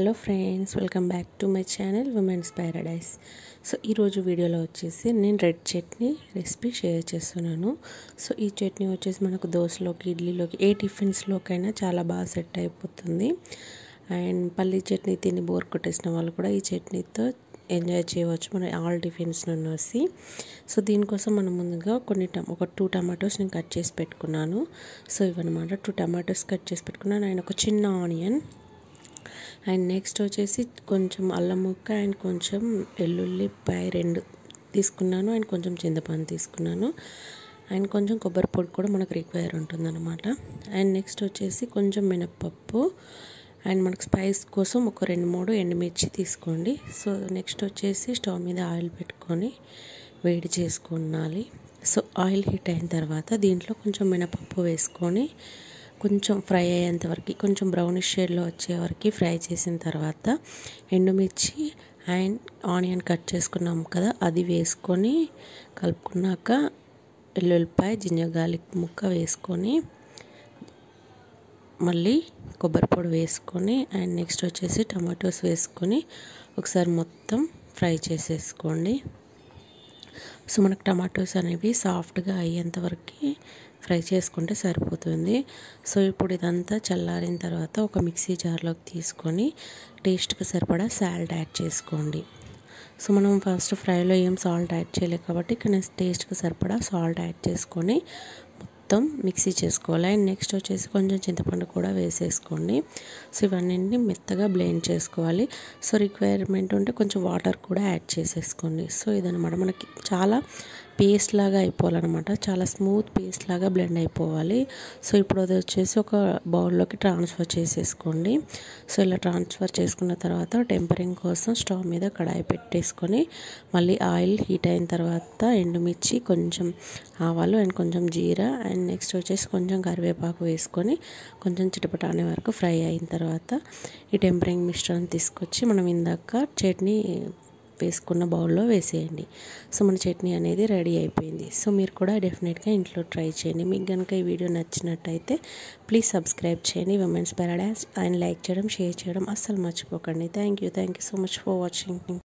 hello friends welcome back to my channel women's paradise so ఈరోజు వీడియోలో వచ్చేసి నేను రెడ్ చట్నీ రెసిపీ షేర్ చేస్తున్నాను సో ఈ చట్నీ వచ్చేసి మనకు దోశలోకి ఇడ్లీలోకి ఏ టిఫిన్స్లోకైనా చాలా బాగా సెట్ అయిపోతుంది అండ్ పల్లీ చట్నీ తిని బోర్ కొట్టేసిన వాళ్ళు కూడా ఈ చట్నీతో ఎంజాయ్ చేయవచ్చు మన ఆల్ టిఫిన్స్ నుండి వచ్చి సో దీనికోసం మనం ముందుగా కొన్ని టమ్ ఒక టూ టమాటోస్ నేను కట్ చేసి పెట్టుకున్నాను సో ఇవన్నమాట టూ టమాటోస్ కట్ చేసి పెట్టుకున్నాను అండ్ ఒక చిన్న ఆనియన్ అండ్ నెక్స్ట్ వచ్చేసి కొంచెం అల్లం ముక్క అండ్ కొంచెం వెల్లుల్లిపాయ రెండు తీసుకున్నాను అండ్ కొంచెం చింతపండు తీసుకున్నాను అండ్ కొంచెం కొబ్బరి పొడి కూడా మనకు రిక్వైర్ ఉంటుందన్నమాట అండ్ నెక్స్ట్ వచ్చేసి కొంచెం మినప్పప్పు అండ్ మనకు స్పైస్ కోసం ఒక రెండు మూడు ఎండుమిర్చి తీసుకోండి సో నెక్స్ట్ వచ్చేసి స్టవ్ మీద ఆయిల్ పెట్టుకొని వేడి చేసుకున్నాలి సో ఆయిల్ హీట్ అయిన తర్వాత దీంట్లో కొంచెం మినపప్పు వేసుకొని కొంచెం ఫ్రై అయ్యేంత వరకు కొంచెం బ్రౌనిష్ షేడ్లో వచ్చే వరకు ఫ్రై చేసిన తర్వాత ఎండుమిర్చి అండ్ ఆనియన్ కట్ చేసుకున్నాం కదా అది వేసుకొని కలుపుకున్నాక వెల్లుల్లిపాయ జింజర్ గార్లిక్ ముక్క వేసుకొని మళ్ళీ కొబ్బరి పొడి వేసుకొని అండ్ నెక్స్ట్ వచ్చేసి టమాటోస్ వేసుకొని ఒకసారి మొత్తం ఫ్రై చేసేసుకోండి సో మనకు టమాటోస్ అనేవి సాఫ్ట్గా అయ్యేంత వరకు ఫ్రై చేసుకుంటే సరిపోతుంది సో ఇప్పుడు ఇదంతా చల్లారిన తర్వాత ఒక మిక్సీ జార్లోకి తీసుకొని టేస్ట్కి సరిపడా సాల్ట్ యాడ్ చేసుకోండి సో మనం ఫస్ట్ ఫ్రైలో ఏం సాల్ట్ యాడ్ చేయలేదు కాబట్టి ఇక్కడ టేస్ట్కి సరిపడా సాల్ట్ యాడ్ చేసుకొని మొత్తం మిక్సీ చేసుకోవాలి అండ్ నెక్స్ట్ వచ్చేసి కొంచెం చింతపండు కూడా వేసేసుకోండి సో ఇవన్నీ మెత్తగా బ్లెండ్ చేసుకోవాలి సో రిక్వైర్మెంట్ ఉంటే కొంచెం వాటర్ కూడా యాడ్ చేసేసుకోండి సో ఇదనమాట మనకి చాలా పేస్ట్ లాగా అయిపోవాలన్నమాట చాలా స్మూత్ పేస్ట్ లాగా బ్లెండ్ అయిపోవాలి సో ఇప్పుడు అది వచ్చేసి ఒక బౌల్లోకి ట్రాన్స్ఫర్ చేసేసుకోండి సో ఇలా ట్రాన్స్ఫర్ చేసుకున్న తర్వాత టెంపరింగ్ కోసం స్టవ్ మీద కడాయి పెట్టేసుకొని మళ్ళీ ఆయిల్ హీట్ అయిన తర్వాత ఎండుమిర్చి కొంచెం ఆవాలు అండ్ కొంచెం జీరా అండ్ నెక్స్ట్ వచ్చేసి కొంచెం కరివేపాకు వేసుకొని కొంచెం చిటపట అనే వరకు ఫ్రై అయిన తర్వాత ఈ టెంపరింగ్ మిశ్రమం తీసుకొచ్చి మనం ఇందాక చట్నీ వేసుకున్న బౌల్లో వేసేయండి సో మన చట్నీ అనేది రెడీ అయిపోయింది సో మీరు కూడా డెఫినెట్గా ఇంట్లో ట్రై చేయండి మీకు కనుక ఈ వీడియో నచ్చినట్టయితే ప్లీజ్ సబ్స్క్రైబ్ చేయండి విమెన్స్ పారాడైస్ అండ్ లైక్ చేయడం షేర్ చేయడం అస్సలు మర్చిపోకండి thank you thank you so much for watching